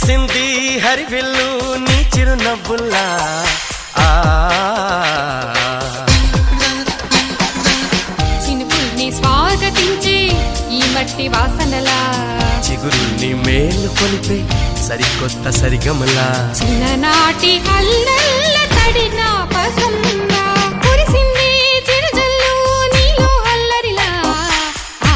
విరిసింది హరివిల్లు నీ చిరునవ్వుల్లా ఆ చినుకుల్ని స్వాగతించే ఈ మట్టి వాసనలా చిగురుల్ని మేలు కొలిపే సరికొత్త సరిగమలా చిన్ననాటి అల్లల్ల తడి జ్ఞాపకంగా కురిసింది చిరుజల్లు నీలో అల్లరిలా ఆ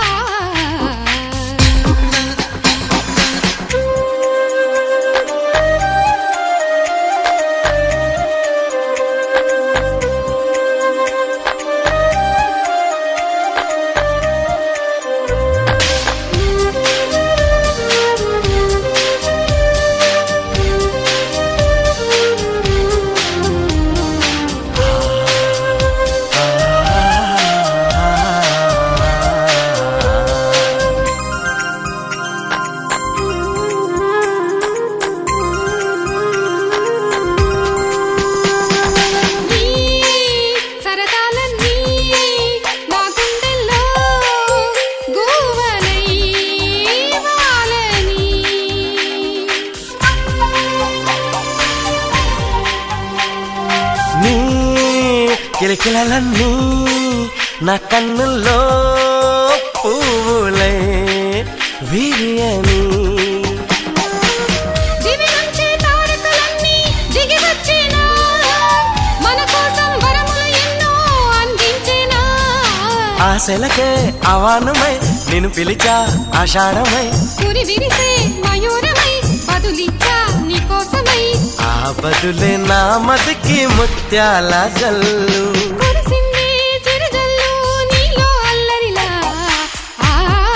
నీ సరదాలన్నీ నా గుండెల్లో గూవలై వాలని నీ కిలకిలలన్నీ నా కన్నుల్లో పువ్వులై విరియని దివి నుంచి తారకలన్నీ దిగి వచ్చేనా మన కోసం వరములు ఎన్నో అందించేనా ఆశలకే అవానమై నిన్ను పిలిచా ఆషాఢమై కురి విరిసే మయూరమై బదులిచ్చా నీకోసమై ఆ బదులే నా మదికి ముత్యాల జల్లు కురిసింది చిరుజల్లు నీలో అల్లరిలా ఆ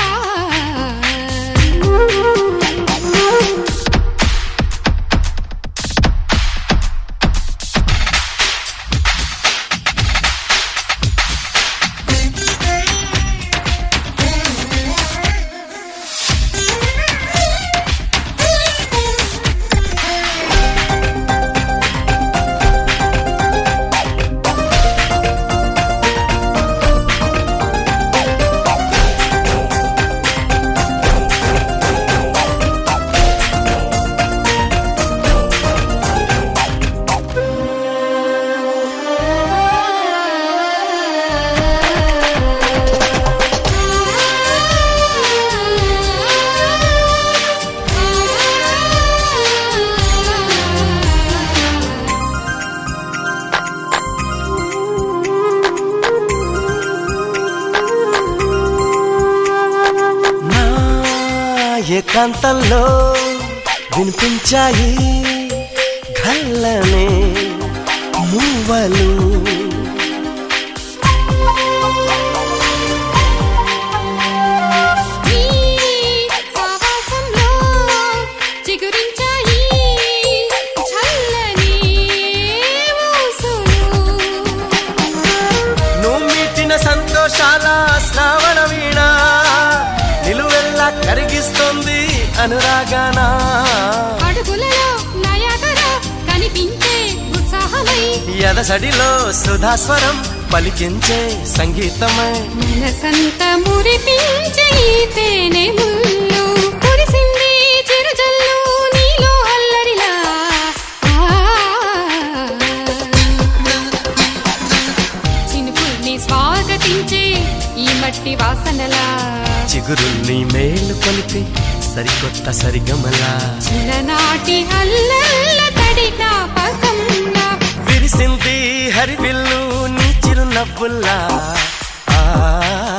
నా ఏకాంతంలో వినిపించాయి గల్లనే మూవలు నీ సావాసంలో చిగురించాయి చల్లని ఊసులు నువ్వు మీటిన సంతోషాల శ్రావణ వీణ నిలువెల్లా కరిగిస్తుంది అనురాగానా అడుగులలో నయాగర కనిపించే ఉత్సాహమై ఎదసడిలో సుధాస్వరం పలికించే సంగీతమై మనసంత మురిపించే ఈ తేనె ముళ్ళు కురిసింది చిరుజల్లు నీలో అల్లరిలా ఆ. చినుకుల్ని స్వాగతించే ఈ మట్టి వాసనలా చిగురుల్ని మేలు కొలిపి సరికొత్త సరిగమలా చిన్ననాటి అల్లల్ల తడి జ్ఞాపకంగా విరిసింది హరివిల్లు నీ చిరునవ్వుల్లా ఆ